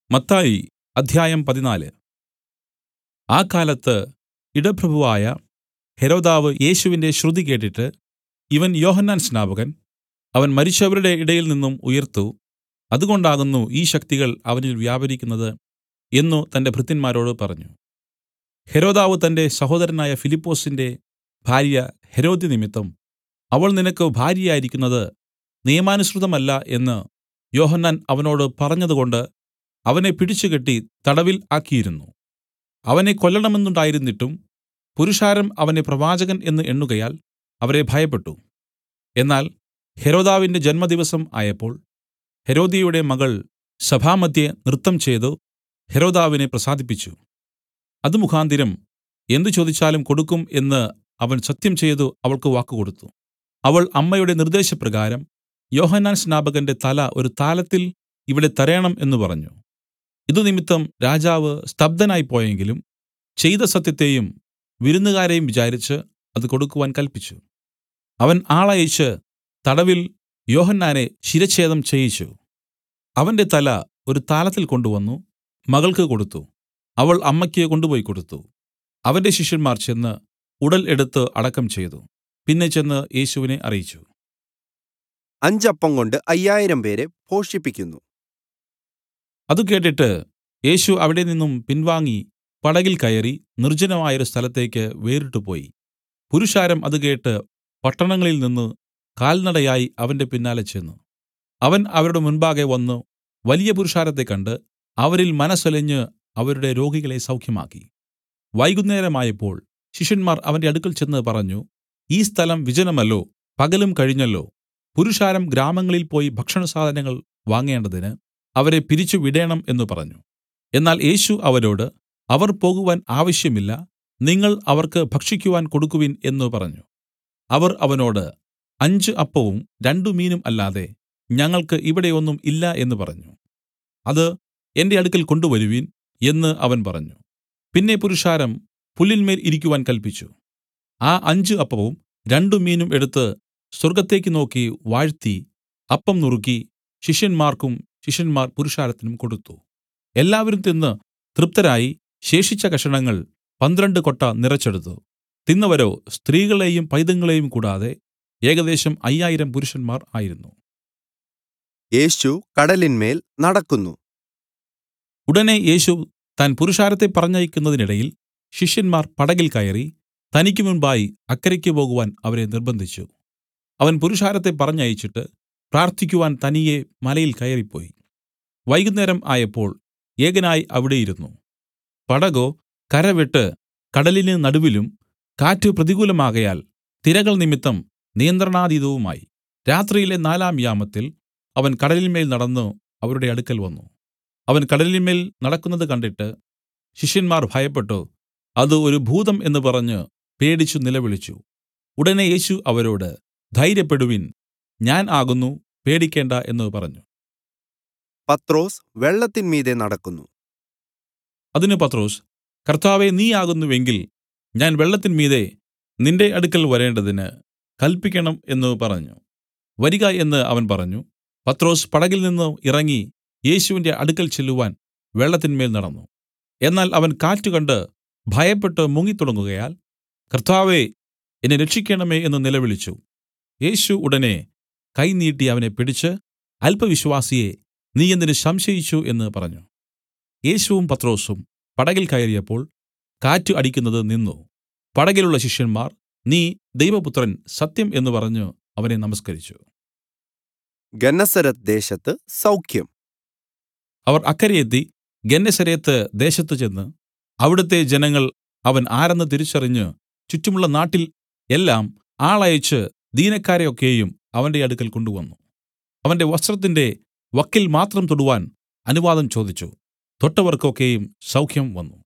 മത്തായി അധ്യായം പതിനാല് ആ കാലത്ത് ഇടപ്രഭുവായ ഹെരോദാവ് യേശുവിന്റെ ശ്രുതി കേട്ടിട്ട് ഇവൻ യോഹന്നാൻ സ്നാപകൻ അവൻ മരിച്ചവരുടെ ഇടയിൽ നിന്നും ഉയിർത്തു അതുകൊണ്ടാകുന്നു ഈ ശക്തികൾ അവനിൽ വ്യാപരിക്കുന്നത് എന്നു തന്റെ ഭൃത്യന്മാരോട് പറഞ്ഞു ഹെരോദാവ് തന്റെ സഹോദരനായ ഫിലിപ്പൊസിന്റെ ഭാര്യ ഹെരോദ്യ നിമിത്തം അവൾ നിനക്ക് ഭാര്യയായിരിക്കുന്നത് നിയമാനുസൃതമല്ല എന്ന് യോഹന്നാൻ അവനോട് പറഞ്ഞതുകൊണ്ട് അവനെ പിടിച്ചുകെട്ടി തടവിൽ ആക്കിയിരുന്നു അവനെ കൊല്ലണമെന്നുണ്ടായിരുന്നിട്ടും പുരുഷാരം അവനെ പ്രവാചകൻ എന്ന് എണ്ണുകയാൽ അവരെ ഭയപ്പെട്ടു എന്നാൽ ഹെരോദാവിന്റെ ജന്മദിവസം ആയപ്പോൾ ഹെരോദ്യയുടെ മകൾ സഭാമദ്ധ്യേ നൃത്തംചെയ്തു ഹെരോദാവിനെ പ്രസാദിപ്പിച്ചു അത് മുഖാന്തരം എന്ത് ചോദിച്ചാലും കൊടുക്കും എന്ന് അവൻ സത്യം ചെയ്തു അവൾക്ക് വാക്കുകൊടുത്തു അവൾ അമ്മയുടെ നിർദ്ദേശപ്രകാരം യോഹന്നാൻ സ്നാപകന്റെ തല ഒരു താലത്തിൽ ഇവിടെ തരേണം എന്ന് പറഞ്ഞു ഇതുനിമിത്തം രാജാവ് സ്തബ്ധനായിപ്പോയെങ്കിലും ചെയ്ത സത്യത്തെയും വിരുന്നുകാരെയും വിചാരിച്ച് അത് കൊടുക്കുവാൻ കല്പിച്ചു അവൻ ആളയച്ച് തടവിൽ യോഹന്നാനെ ശിരച്ഛേദം ചെയ്യിച്ചു അവന്റെ തല ഒരു താലത്തിൽ കൊണ്ടുവന്നു മകൾക്ക് കൊടുത്തു അവൾ അമ്മയ്ക്ക് കൊണ്ടുപോയി കൊടുത്തു അവന്റെ ശിഷ്യന്മാർ ചെന്ന് ഉടൽ എടുത്ത് അടക്കം ചെയ്തു പിന്നെ ചെന്ന് യേശുവിനെ അറിയിച്ചു അഞ്ചപ്പം കൊണ്ട് അയ്യായിരം പേരെ പോഷിപ്പിക്കുന്നു അത് കേട്ടിട്ട് യേശു അവിടെ നിന്നും പിൻവാങ്ങി പടകിൽ കയറി നിർജ്ജനമായൊരു സ്ഥലത്തേക്ക് വേറിട്ടുപോയി പുരുഷാരം അത് കേട്ട് പട്ടണങ്ങളിൽ നിന്ന് കാൽനടയായി അവന്റെ പിന്നാലെ ചെന്ന് അവൻ അവരുടെ മുൻപാകെ വന്നു വലിയ പുരുഷാരത്തെ കണ്ട് അവരിൽ മനസ്സലിഞ്ഞ് അവരുടെ രോഗികളെ സൗഖ്യമാക്കി വൈകുന്നേരമായപ്പോൾ ശിഷ്യന്മാർ അവന്റെ അടുക്കൽ ചെന്ന് പറഞ്ഞു ഈ സ്ഥലം വിജനമല്ലോ പകലും കഴിഞ്ഞല്ലോ പുരുഷാരം ഗ്രാമങ്ങളിൽ പോയി ഭക്ഷണസാധനങ്ങൾ വാങ്ങേണ്ടതിന് അവരെ പിരിച്ചു വിടേണം എന്ന് പറഞ്ഞു എന്നാൽ യേശു അവരോട് അവർ പോകുവാൻ ആവശ്യമില്ല നിങ്ങൾ അവർക്ക് ഭക്ഷിക്കുവാൻ കൊടുക്കുവിൻ എന്നു പറഞ്ഞു അവർ അവനോട് അഞ്ച് അപ്പവും രണ്ടു മീനും അല്ലാതെ ഞങ്ങൾക്ക് ഇവിടെ ഒന്നും ഇല്ല എന്ന് പറഞ്ഞു അത് എന്റെ അടുക്കൽ കൊണ്ടുവരുവിൻ എന്ന് അവൻ പറഞ്ഞു പിന്നെ പുരുഷാരം പുല്ലിന്മേൽ ഇരിക്കുവാൻ കല്പിച്ചു ആ അഞ്ച് അപ്പവും രണ്ടു മീനും എടുത്ത് സ്വർഗ്ഗത്തേക്ക് നോക്കി വാഴ്ത്തി അപ്പം നുറുക്കി ശിഷ്യന്മാർക്കും ശിഷ്യന്മാർ പുരുഷാരത്തിനും കൊടുത്തു എല്ലാവരും തിന്ന് തൃപ്തരായി ശേഷിച്ച കഷണങ്ങൾ പന്ത്രണ്ട് കൊട്ട നിറച്ചെടുത്തു തിന്നവരോ സ്ത്രീകളെയും പൈതങ്ങളെയും കൂടാതെ ഏകദേശം അയ്യായിരം പുരുഷന്മാർ ആയിരുന്നു യേശു കടലിന്മേൽ നടക്കുന്നു ഉടനെ യേശു താൻ പുരുഷാരത്തെ പറഞ്ഞയക്കുന്നതിനിടയിൽ ശിഷ്യന്മാർ പടകിൽ കയറി തനിക്ക് മുൻപായി അക്കരയ്ക്ക് പോകുവാൻ അവരെ നിർബന്ധിച്ചു അവൻ പുരുഷാരത്തെ പറഞ്ഞയച്ചിട്ട് പ്രാർത്ഥിക്കുവാൻ തനിയെ മലയിൽ കയറിപ്പോയി വൈകുന്നേരം ആയപ്പോൾ ഏകനായി അവിടെയിരുന്നു പടകോ കരവിട്ട് കടലിന് നടുവിലും കാറ്റ് പ്രതികൂലമാകയാൽ തിരകൾ നിമിത്തം നിയന്ത്രണാതീതവുമായി രാത്രിയിലെ നാലാം യാമത്തിൽ അവൻ കടലിന്മേൽ നടന്നു അവരുടെ അടുക്കൽ വന്നു അവൻ കടലിന്മേൽ നടക്കുന്നത് കണ്ടിട്ട് ശിഷ്യന്മാർ ഭയപ്പെട്ടു അത് ഒരു ഭൂതം എന്ന് പറഞ്ഞ് പേടിച്ചു നിലവിളിച്ചു ഉടനെ യേശു അവരോട് ധൈര്യപ്പെടുവിൻ ഞാൻ ആകുന്നു പേടിക്കേണ്ട എന്ന് പറഞ്ഞു പത്രോസ് വെള്ളത്തിന്മീതെ നടക്കുന്നു അതിന് പത്രോസ് കർത്താവെ നീ ആകുന്നുവെങ്കിൽ ഞാൻ വെള്ളത്തിന്മീതെ നിന്റെ അടുക്കൽ വരേണ്ടതിന് കൽപ്പിക്കണം എന്ന് പറഞ്ഞു വരിക എന്ന് അവൻ പറഞ്ഞു പത്രോസ് പടകിൽ നിന്ന് ഇറങ്ങി യേശുവിന്റെ അടുക്കൽ ചെല്ലുവാൻ വെള്ളത്തിന്മേൽ നടന്നു എന്നാൽ അവൻ കാറ്റ് കണ്ട് ഭയപ്പെട്ട് മുങ്ങിത്തുടങ്ങുകയാൽ കർത്താവേ എന്നെ രക്ഷിക്കണമേ എന്ന് നിലവിളിച്ചു യേശു ഉടനെ കൈ നീട്ടി അവനെ പിടിച്ച് അല്പവിശ്വാസിയെ നീ എന്തിന് സംശയിച്ചു എന്ന് പറഞ്ഞു യേശുവും പത്രോസും പടകിൽ കയറിയപ്പോൾ കാറ്റ് അടിക്കുന്നത് നിന്നു പടകിലുള്ള ശിഷ്യന്മാർ നീ ദൈവപുത്രൻ സത്യം എന്ന് പറഞ്ഞു അവനെ നമസ്കരിച്ചു ഗന്നസരത്ത് ദേശത്ത് സൗഖ്യം അവർ അക്കരെയെത്തി ഗന്നസരേത്ത് ദേശത്ത് ചെന്ന് അവിടുത്തെ ജനങ്ങൾ അവൻ ആരെന്ന് തിരിച്ചറിഞ്ഞ് ചുറ്റുമുള്ള നാട്ടിൽ എല്ലാം ആളയച്ച് ദീനക്കാരെ ഒക്കെയും അവന്റെ അടുക്കൽ കൊണ്ടുവന്നു അവന്റെ വസ്ത്രത്തിന്റെ വക്കിൽ മാത്രം തൊടുവാൻ അനുവാദം ചോദിച്ചു തൊട്ടവർക്കൊക്കെയും സൗഖ്യം വന്നു